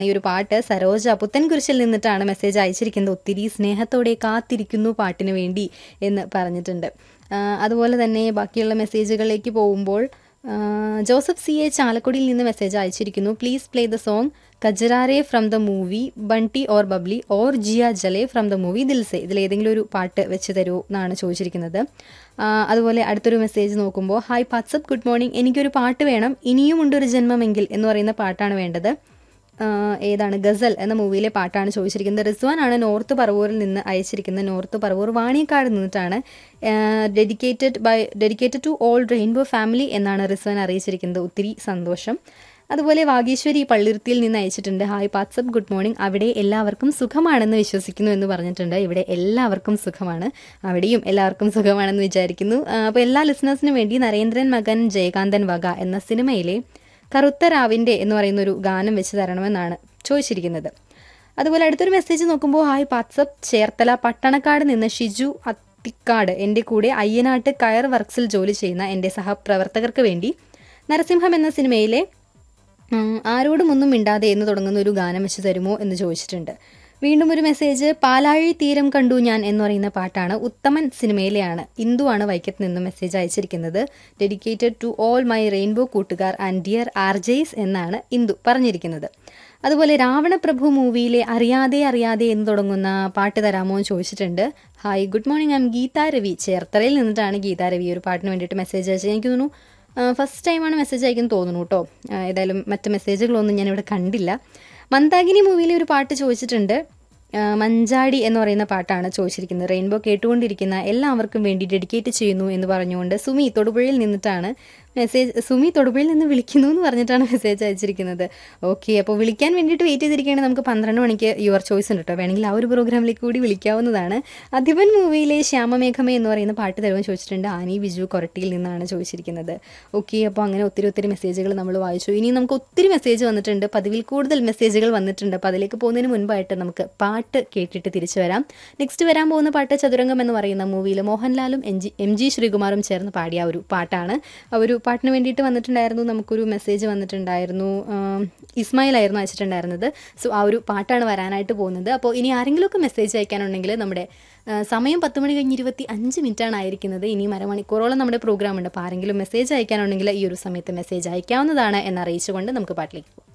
ഈ ഒരു പാട്ട് സരോജ പുത്തൻകുരിശിൽ നിന്നിട്ടാണ് മെസ്സേജ് അയച്ചിരിക്കുന്നത് ഒത്തിരി സ്നേഹത്തോടെ കാത്തിരിക്കുന്നു പാട്ടിന് വേണ്ടി എന്ന് പറഞ്ഞിട്ടുണ്ട് ആ, അതുപോലെ തന്നെ ബാക്കിയുള്ള മെസ്സേജുകളിലേക്ക് പോകുമ്പോൾ ആ, ജോസഫ് സി എ ചാലക്കുടിയിൽ നിന്ന് മെസ്സേജ് അയച്ചിരിക്കുന്നു please play the song Kajraare from the movie Bunty or Babli or Jiya Jale from the movie Dil Se ഇതിൽ ഏതെങ്കിലും ഒരു പാട്ട് വെച്ച് തരൂ എന്നാണ് ചോദിച്ചിരിക്കുന്നത് ആ, അതുപോലെ അടുത്തൊരു മെസ്സേജ് നോക്കുമ്പോൾ ഹായ് വാട്സപ്പ് ഗുഡ് മോർണിംഗ് എനിക്കൊരു പാട്ട് വേണം ഇനിയും ഉണ്ടൊരു ജന്മമെങ്കിൽ എന്ന് പറയുന്ന പാട്ടാണ് വേണ്ടത് ആ, ഏതാണ് ഗസൽ എന്ന മൂവിയിലെ പാട്ടാണ് ചോദിച്ചിരിക്കുന്നത് റിസ്വാൻ ആണ് നോർത്ത് പറവൂരിൽ നിന്ന് അയച്ചിരിക്കുന്നത് നോർത്ത് പറവൂർ വാണിയക്കാട് നിന്നിട്ടാണ് dedicated by dedicated to all rainbow family എന്നാണ് റിസ്വാൻ അറിയിച്ചിരിക്കുന്നത് ഒത്തിരി സന്തോഷം അതുപോലെ വാഗീശ്വരി പള്ളിരുത്തിയിൽ നിന്ന് അയച്ചിട്ടുണ്ട് ഹായ് വാട്സപ്പ് ഗുഡ് മോർണിംഗ് അവിടെ എല്ലാവർക്കും സുഖമാണെന്ന് വിശ്വസിക്കുന്നു എന്ന് പറഞ്ഞിട്ടുണ്ട് ഇവിടെ എല്ലാവർക്കും സുഖമാണ് അവിടെയും എല്ലാവർക്കും സുഖമാണെന്ന് വിചാരിക്കുന്നു അപ്പോൾ എല്ലാ ലിസണേഴ്സിനും വേണ്ടി നരേന്ദ്രൻ മകൻ ജയകാന്തൻ വക എന്ന സിനിമയിലെ കറുത്ത രാവിൻ്റെ എന്ന് പറയുന്ന ഒരു ഗാനം വെച്ച് തരണമെന്നാണ് ചോദിച്ചിരിക്കുന്നത് അതുപോലെ അടുത്തൊരു മെസ്സേജ് നോക്കുമ്പോൾ ഹായ് വാട്സപ്പ് ചേർത്തല പട്ടണക്കാട് നിന്ന് ഷിജു അത്തിക്കാട് എൻ്റെ കൂടെ അയ്യനാട്ട് കയർ വർക്ക്സിൽ ജോലി ചെയ്യുന്ന എൻ്റെ സഹപ്രവർത്തകർക്ക് വേണ്ടി നരസിംഹം എന്ന സിനിമയിലെ ഉം, ആരോടും ഒന്നും മിണ്ടാതെ എന്ന് തുടങ്ങുന്ന ഒരു ഗാനം വെച്ച് തരുമോ എന്ന് ചോദിച്ചിട്ടുണ്ട് വീണ്ടും ഒരു മെസ്സേജ് പാലാഴി തീരം കണ്ടു ഞാൻ എന്ന് പറയുന്ന പാട്ടാണ് ഉത്തമൻ സിനിമയിലെയാണ് ഇന്ദു ആണ് വൈക്കത്ത് നിന്ന് മെസ്സേജ് അയച്ചിരിക്കുന്നത് dedicated to all my rainbow കൂട്ടുകാർ ആൻഡ് ഡിയർ ആർ ജെയ്സ് എന്നാണ് ഇന്ദു പറഞ്ഞിരിക്കുന്നത് അതുപോലെ രാവണപ്രഭു മൂവിയിലെ അറിയാതെ അറിയാതെ എന്ന് തുടങ്ങുന്ന പാട്ട് തരാമോ എന്ന് ചോദിച്ചിട്ടുണ്ട് hi good morning I'm Geetha Ravi ചേർത്തലയിൽ നിന്നിട്ടാണ് ഗീതാ രവി ഈ ഒരു പാട്ടിന് വേണ്ടിയിട്ട് മെസ്സേജ് അയച്ചത് എനിക്ക് തോന്നുന്നു ഫസ്റ്റ് ടൈമാണ് മെസ്സേജ് അയക്കുന്നു തോന്നുന്നു കേട്ടോ ആ, ഏതായാലും മറ്റ് മെസ്സേജുകളൊന്നും ഞാനിവിടെ കണ്ടില്ല മന്ദാകിനി മൂവിയിലെ ഒരു പാട്ട് ചോദിച്ചിട്ടുണ്ട് ആ, മഞ്ചാടി എന്ന് പറയുന്ന പാട്ടാണ് ചോദിച്ചിരിക്കുന്നത് റെയിൻബോ കേട്ടുകൊണ്ടിരിക്കുന്ന എല്ലാവർക്കും വേണ്ടി ഡെഡിക്കേറ്റ് ചെയ്യുന്നു എന്ന് പറഞ്ഞുകൊണ്ട് സുമി തൊടുപുഴയിൽ നിന്നിട്ടാണ് മെസ്സേജ് സുമി തൊടുപുഴയിൽ നിന്ന് വിളിക്കുന്നു എന്ന് പറഞ്ഞിട്ടാണ് മെസ്സേജ് അയച്ചിരിക്കുന്നത് ഓക്കെ അപ്പോൾ വിളിക്കാൻ വേണ്ടിയിട്ട് വെയിറ്റ് ചെയ്തിരിക്കുകയാണെങ്കിൽ നമുക്ക് പന്ത്രണ്ട് മണിക്ക് യുവർ ചോയ്സ് ഉണ്ട് കേട്ടോ വേണമെങ്കിൽ ആ ഒരു പ്രോഗ്രാമിലേക്ക് കൂടി വിളിക്കാവുന്നതാണ് അധിപൻ മൂവിയിലെ ശ്യാമമേഘമേ എന്ന് പറയുന്ന പാട്ട് തരുമെന്ന് ചോദിച്ചിട്ടുണ്ട് ആനി ബിജു കൊരട്ടിയിൽ നിന്നാണ് ചോദിച്ചിരിക്കുന്നത് ഓക്കെ അപ്പോൾ അങ്ങനെ ഒത്തിരി ഒത്തിരി മെസ്സേജുകൾ നമ്മൾ വായിച്ചു ഇനി നമുക്ക് ഒത്തിരി മെസ്സേജ് വന്നിട്ടുണ്ട് പതിവിൽ കൂടുതൽ മെസ്സേജുകൾ വന്നിട്ടുണ്ട് അപ്പോൾ അതിലേക്ക് പോകുന്നതിന് മുൻപായിട്ട് നമുക്ക് പാട്ട് കേട്ടിട്ട് തിരിച്ചു വരാം നെക്സ്റ്റ് വരാൻ പോകുന്ന പാട്ട് ചതുരംഗം എന്ന് പറയുന്ന മൂവിയിൽ മോഹൻലാലും എം ജി എം ജി ശ്രീകുമാറും ചേർന്ന് പാടിയ ഒരു പാട്ടാണ് ആ ഒരു പാട്ടിന് വേണ്ടിയിട്ട് വന്നിട്ടുണ്ടായിരുന്നു നമുക്കൊരു മെസ്സേജ് വന്നിട്ടുണ്ടായിരുന്നു ആം, ഇസ്മായിൽ ആയിരുന്നു അയച്ചിട്ടുണ്ടായിരുന്നത് സോ ആ ഒരു പാട്ടാണ് വരാനായിട്ട് പോകുന്നത് അപ്പോൾ ഇനി ആരെങ്കിലുമൊക്കെ മെസ്സേജ് അയക്കാനുണ്ടെങ്കിൽ നമ്മുടെ ആ, സമയം പത്ത് മണി കഴിഞ്ഞ് ഇരുപത്തി അഞ്ച് മിനിറ്റാണ് ആയിരിക്കുന്നത് ഇനി അരമണിക്കൂറോളം നമ്മുടെ പ്രോഗ്രാം ഉണ്ട് അപ്പോൾ ആരെങ്കിലും മെസ്സേജ് അയക്കാനുണ്ടെങ്കിൽ ഈ ഒരു സമയത്ത് മെസ്സേജ് അയക്കാവുന്നതാണ് എന്നറിയിച്ചുകൊണ്ട് നമുക്ക് പാട്ടിലേക്ക് പോകാം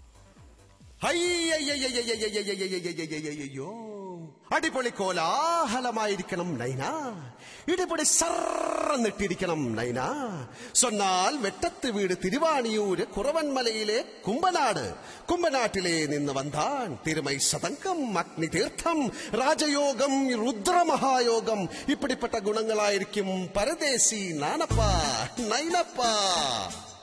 അയ്യോ അടിപൊളി കോലാഹലമായിരിക്കണം നൈന ഇടിപൊളി സർന്നിട്ടിരിക്കണം നൈന സൊന്നാൽ വെട്ടത്ത് വീട് തിരുവാണിയൂര് കുറവൻമലയിലെ കുമ്പനാട് കുമ്പനാട്ടിലെ നിന്ന് വന്താൻ തിരുമൈ സതങ്കം അഗ്നി തീർത്ഥം രാജയോഗം രുദ്രമഹായോഗം ഇപ്പിടിപ്പെട്ട ഗുണങ്ങളായിരിക്കും പരദേശി നാനപ്പ നൈനപ്പ